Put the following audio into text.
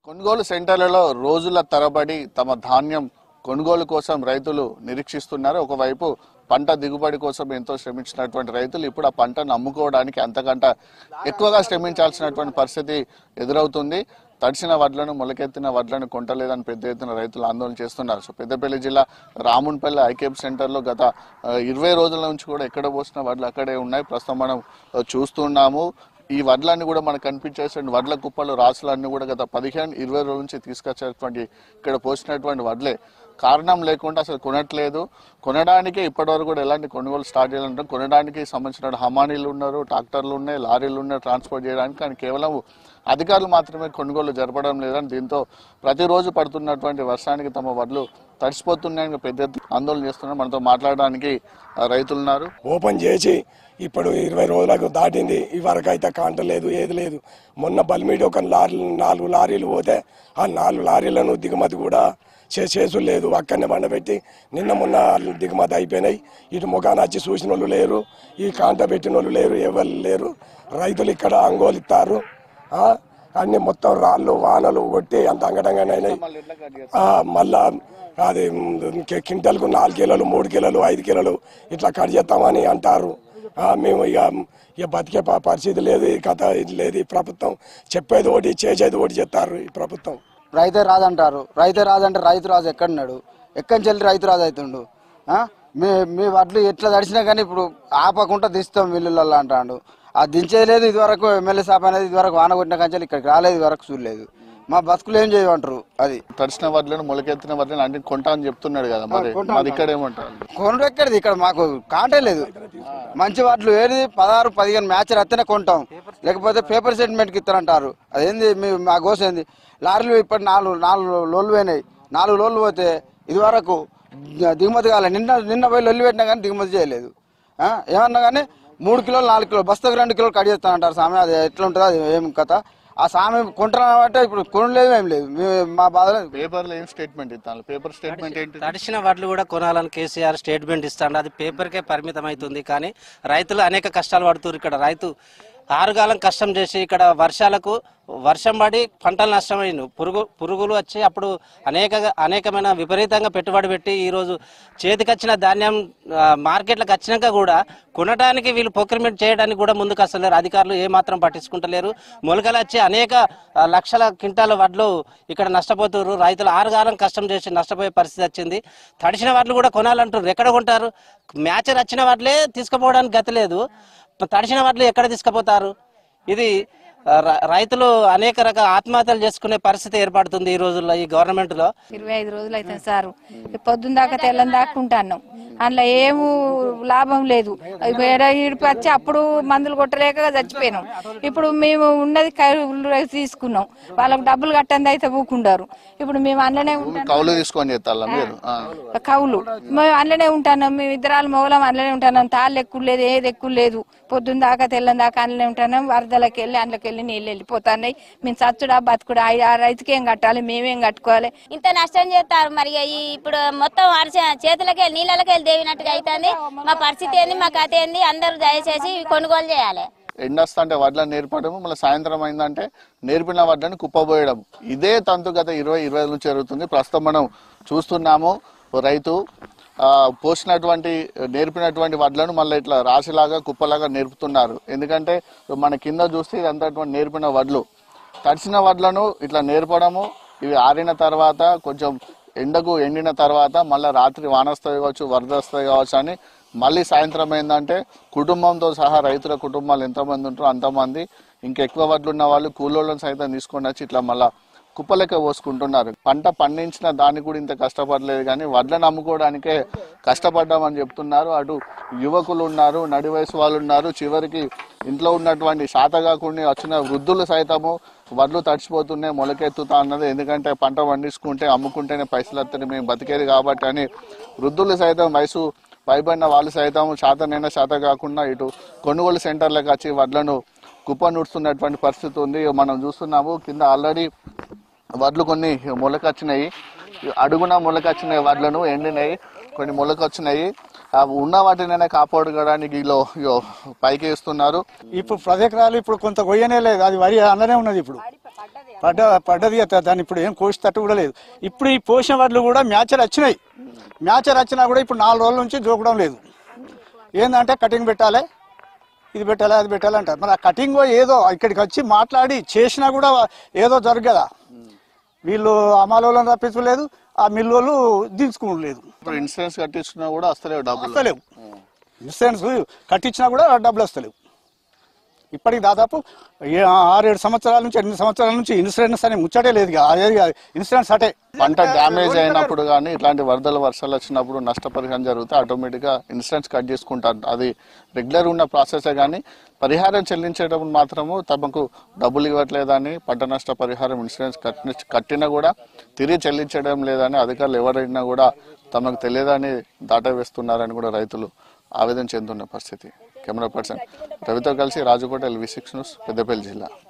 కొనుగోలు సెంటర్లలో రోజుల తరబడి తమ ధాన్యం కొనుగోలు కోసం రైతులు నిరీక్షిస్తున్నారు ఒకవైపు పంట దిగుబడి కోసం ఎంతో శ్రమించినటువంటి రైతులు ఇప్పుడు ఆ పంటను అమ్ముకోవడానికి అంతకంట ఎక్కువగా శ్రమించాల్సినటువంటి పరిస్థితి ఎదురవుతుంది తడిసిన వడ్లను మొలకెత్తిన వడ్లను కొంటలేదని పెద్ద ఎత్తున రైతులు ఆందోళన చేస్తున్నారు సో పెద్దపల్లి జిల్లా రామున్పల్లి ఐకేప్ సెంటర్లో గత ఆ, ఇరవై రోజుల నుంచి కూడా ఎక్కడ పోసిన వడ్లు అక్కడే ఉన్నాయి ప్రస్తుతం మనం ఆ, చూస్తున్నాము ఈ వడ్లన్నీ కూడా మనకు కనిపించేటువంటి వడ్ల కుప్పలు రాసులన్నీ కూడా గత పదిహేను ఇరవై రోజుల నుంచి తీసుకొచ్చేటువంటి ఇక్కడ పోసినటువంటి వడ్లే కారణం లేకుండా అసలు కొనట్లేదు కొనడానికి ఇప్పటివరకు కూడా ఎలాంటి కొనుగోలు స్టార్ట్ చేయాలంటే కొనడానికి సంబంధించిన హమానీలు ఉన్నారు ట్రాక్టర్లు ఉన్నాయి లారీలు ఉన్నాయి ట్రాన్స్పోర్ట్ చేయడానికి కానీ కేవలం అధికారులు మాత్రమే కొనుగోలు జరపడం లేదని దీంతో ప్రతిరోజు పడుతున్నటువంటి వర్షానికి తమ వడ్లు తడిసిపోతున్నాయని పెద్ద ఎత్తున ఆందోళన చేస్తున్నారు మనతో మాట్లాడడానికి ఆ, రైతులు ఉన్నారు ఓపెన్ చేసి ఇప్పుడు ఇరవై రోజులకు దాటింది ఈ వరకు అయితే కాంట లేదు ఏది లేదు మొన్న బల్మీడి ఒక లారీ నాలుగు లారీలు పోతే ఆ నాలుగు లారీలను దిగుమతి కూడా చే- చేసుడు లేదు అక్కడనే బండబెట్టి నిన్న మొన్న దిగుమతి అయిపోయినాయి ఇటు ముఖాన్ని వచ్చి చూసిన వాళ్ళు లేరు ఈ కాంట పెట్టిన వాళ్ళు లేరు ఎవరు లేరు రైతులు ఇక్కడ అంగోలిస్తారు ఆ, అన్ని మొత్తం రాళ్ళు వానలు కొట్టి అంత అంగటంగానైనాయి ఆ, మళ్ళా అది మ్, కి- క్వింటల్కు నాలుగు కిలోలు మూడు కిలోలు ఐదు కిలోలు ఇట్లా కట్ చేస్తామని అంటారు ఆ, మేము ఇక ఇక బతికే ప- పరిస్థితి లేదు ఈ కథ ఇది లేదు ఈ ప్రభుత్వం చెప్పేది ఒకటి చేసేది ఒకటి చెప్తారు ఈ ప్రభుత్వం రైతే రాదంటారు రైతే రాదంటే రైతు రాజు ఎక్కడున్నాడు ఎక్కడి నుంచి వెళ్ళి రైతు రాజు అవుతుండు ఆ? మీ మీ వడ్లు ఎట్లా తడిచినా కానీ ఇప్పుడు ఆపకుండా దిస్తాం మిల్లులలో అంటాడు ఆ దించేది లేదు ఇదివరకు ఎమ్మెల్యే సాప్ అనేది ఇదివరకు వాన కొట్టిన కంచెలు ఇక్కడికి రాలేదు ఇదివరకు చూడలేదు మా బతుకులు ఏం చేయమంటారు అది తడిసిన వడ్లను మొలకెత్తిన వడ్లను అన్ని కొంటా అని చెప్తున్నాడు కదా మరి మరి ఇక్కడ ఏమంటారు కొనుడు ఎక్కడిది ఇక్కడ మాకు కాంటే లేదు మంచి వాటిలు ఏది పదహారు పదిహేను మ్యాచ్ వస్తేనే కొంటాం లేకపోతే పేపర్ సెటిల్మెంట్కి ఇస్తారంటారు అదేంది మీ మా గోస ఏంది లారీలు ఇప్పటి నాలుగు నాలుగు లోళ్ళు పోయినాయి నాలుగు లోళ్ళు పోతే ఇది వరకు దిగుమతి కాలే నిన్న నిన్న పోయి లొల్లి పెట్టినా కానీ దిగుమతి చేయలేదు ఆ, ఏమన్నా కానీ మూడు కిలోలు నాలుగు కిలోలు బస్తకు రెండు కిలోలు కట్ చేస్తానంటారు సామె అది ఎట్లా ఉంటుందో అది ఏం కథ ఆ సామె కొంటున్నామంటే ఇప్పుడు కొనలేదు ఏం లేదు మేము మా బాధలో పేపర్ లో ఏం స్టేట్మెంట్ ఇస్తాను పేపర్ స్టేట్మెంట్ ఏంటి తడిసిన వడ్లు కూడా కొనాలని కేసీఆర్ స్టేట్మెంట్ ఇస్తాడు అది పేపర్కే పరిమితం అవుతుంది కానీ రైతులు అనేక కష్టాలు పడుతున్నారు ఇక్కడ రైతు ఆరుగాలం కష్టం చేసి ఇక్కడ వర్షాలకు వర్షం పడి పంటలు నష్టమైన పురుగు పురుగులు వచ్చి అప్పుడు అనేక అనేకమైన విపరీతంగా పెట్టుబడి పెట్టి ఈరోజు చేతికొచ్చిన ధాన్యం ఆ, మార్కెట్లకు వచ్చినాక కూడా కొనడానికి వీళ్ళు ప్రొక్యూర్మెంట్ చేయడానికి కూడా ముందుకు వస్తలేరు అధికారులు ఏమాత్రం పట్టించుకుంటలేరు మొలకలు వచ్చి అనేక ఆ, లక్షల క్వింటాల వడ్లు ఇక్కడ నష్టపోతున్నారు రైతులు ఆరుగాలం కష్టం చేసి నష్టపోయే పరిస్థితి వచ్చింది తడిసిన వడ్లు కూడా కొనాలంటారు ఎక్కడ కొంటారు మ్యాచర్ వచ్చిన వడ్లే తీసుకుపోవడానికి గతి లేదు తడిసిన వడ్లు ఎక్కడ తీసుకుపోతారు ఇది ఆ, ర- రైతులు అనేక రకాల ఆత్మహత్యలు చేసుకునే పరిస్థితి ఏర్పడుతుంది ఈ రోజుల్లో ఈ గవర్నమెంట్ లో ఇరవై ఐదు రోజులు అవుతుంది సారు పొద్దున్న దాకా తెల్లని దాకా ఉంటాను అందులో ఏము లాభం లేదు వేరే ఇడిపి వచ్చి అప్పుడు మందులు కొట్టలేక చచ్చిపోయినాం ఇప్పుడు మేము ఉన్నది కౌలు తీసుకున్నాం వాళ్ళకు డబ్బులు కట్టంది అయితే ఊకుండారు ఇప్పుడు మేము అందులోనే ఉంటాను కౌలు తీసుకొని చేస్తారా మీరు ఆ. కవులు మేము అందులోనే ఉంటాను మేము ఇద్దరాలు మొగలం అందులోనే ఉంటాను తాళ్ళు ఎక్కువ లేదు ఏది ఎక్కువ లేదు పొద్దున్న దాకా తెల్లని దాకా అందులోనే ఉంటాను వరదలకి వెళ్ళి అందులోకి వెళ్ళి నీళ్ళు వెళ్ళిపోతున్నాయి మేము చచ్చుడా బతుకుడా ఆ రైతుకి ఏం కట్టాలి మేమేం కట్టుకోవాలి ఇంత నష్టం చేస్తారు మరి ఈ ఇప్పుడు మొత్తం అరిచ చేతులకి నీళ్ళకి వెళ్ళి దేవినట్టుగా అవుతుంది మా పరిస్థితి ఏంది మా కథ ఏంది అందరూ దయచేసి కొనుగోలు చేయాలి ఎండొస్తా అంటే వడ్లను నేర్పడము మళ్ళీ సాయంత్రం అయిందంటే నేర్పిన వడ్లను కుప్పబోయడం ఇదే తంతు గత ఇరవై ఇరవై ఐదు నుంచి జరుగుతుంది ప్రస్తుతం మనం చూస్తున్నాము ఓ రైతు ఆ, పోసినటువంటి నేర్పినటువంటి వడ్లను మళ్ళీ ఇట్లా రాశిలాగా కుప్పలాగా నేర్పుతున్నారు ఎందుకంటే మన కింద చూస్తే ఇదంతా నేర్పిన వడ్లు తడిసిన వడ్లను ఇట్లా నేర్పడము ఇవి ఆరిన తర్వాత కొంచెం ఎండకు ఎండిన తర్వాత మళ్ళీ రాత్రి వాన వస్తుంది కావచ్చు వరద వస్తుంది కావచ్చు అని మళ్ళీ సాయంత్రం ఏంటంటే కుటుంబంతో సహా రైతుల కుటుంబాలు ఎంతమంది ఉంటారో అంతమంది ఇంకెక్కువ వడ్లు ఉన్న వాళ్ళు కూలోళ్ళని సైతం తీసుకొని వచ్చి ఇట్లా మళ్ళా కుప్పలెక్క పోసుకుంటున్నారు పంట పండించిన దానికి కూడా ఇంత కష్టపడలేదు కానీ వడ్లను అమ్ముకోవడానికే కష్టపడ్డామని చెప్తున్నారు అటు యువకులు ఉన్నారు నడి వయసు వాళ్ళు ఉన్నారు చివరికి ఇంట్లో ఉన్నటువంటి శాత కాకుండా వచ్చిన వృద్ధులు సైతము వడ్లు తడిచిపోతున్నాయి మొలకెత్తుతా అన్నది ఎందుకంటే పంట పండించుకుంటే అమ్ముకుంటేనే పైసలు వస్తాయి మేము బతికేది కాబట్టి అని వృద్ధులు సైతం వయసు పైబడిన వాళ్ళు సైతం శాతనైనా శాత కాకుండా ఇటు కొనుగోలు సెంటర్లకు వచ్చి వడ్లను కుప్ప నూడుస్తున్నటువంటి పరిస్థితి ఉంది మనం చూస్తున్నాము కింద ఆల్రెడీ వడ్లు కొన్ని మొలకొచ్చినాయి అడుగున మొలకొచ్చినాయి వడ్లను ఎండినాయి కొన్ని మొలకొచ్చినాయి ఆ ఉన్న వాటినైనా కాపాడుకోవడానికి ఇలో ఇగో పైకి ఇస్తున్నారు ఇప్పుడు పది ఎకరాలు ఇప్పుడు కొంత కొయ్యనే లేదు అది వరి అందనే ఉన్నది ఇప్పుడు పడ్డ పడ్డది అత- దాన్ని ఇప్పుడు ఏం కోసి తట్టు కూడా లేదు ఇప్పుడు ఈ పోషణ వడ్లు కూడా మ్యాచర్ వచ్చినాయి మ్యాచర్ వచ్చినా కూడా ఇప్పుడు నాలుగు రోజుల నుంచి జోకడం లేదు ఏంటంటే కటింగ్ పెట్టాలి ఇది పెట్టాలి అది పెట్టాలి అంటారు మరి ఆ కటింగ్ ఏదో ఇక్కడికి వచ్చి మాట్లాడి చేసినా కూడా ఏదో జరగదా వీళ్ళు అమాలోలను తప్పించలేదు ఆ మిల్లోళ్ళు దించుకోలేదు ఇప్పుడు ఇన్సూరెన్స్ కట్టించినా కూడా వస్తలేవు డబ్బులు వస్తలేవు ఇన్సూరెన్స్ కట్టించినా కూడా డబ్బులు వస్తలేవు ఇప్పటికి దాదాపు ఏ- ఆరేడు సంవత్సరాల నుంచి ఎనిమిది సంవత్సరాల నుంచి ఇన్సూరెన్స్ అని ముచ్చటే లేదు ఇక. అదే ఇక ఇన్సూరెన్స్ అటే పంట డ్యామేజ్ అయినప్పుడు కానీ ఇట్లాంటి వరదలు వర్షాలు వచ్చినప్పుడు నష్టపరిహారం జరిగితే ఆటోమేటిక్గా ఇన్సూరెన్స్ కట్ చేసుకుంటారు అది రెగ్యులర్ ఉన్న ప్రాసెసే కానీ పరిహారం చెల్లించేటప్పుడు మాత్రము తమకు డబ్బులు ఇవ్వట్లేదని పంట నష్ట పరిహారం ఇన్సూరెన్స్ కట్టిన కట్టినా కూడా తిరిగి చెల్లించడం లేదని అధికారులు ఎవరైనా కూడా తమకు తెలియదని దాట వేస్తున్నారని కూడా రైతులు ఆవేదన చెందుతున్న పరిస్థితి కెమెరా పర్సన్ రవితో కలిసి Rajakota LV six news Peddapalli జిల్లా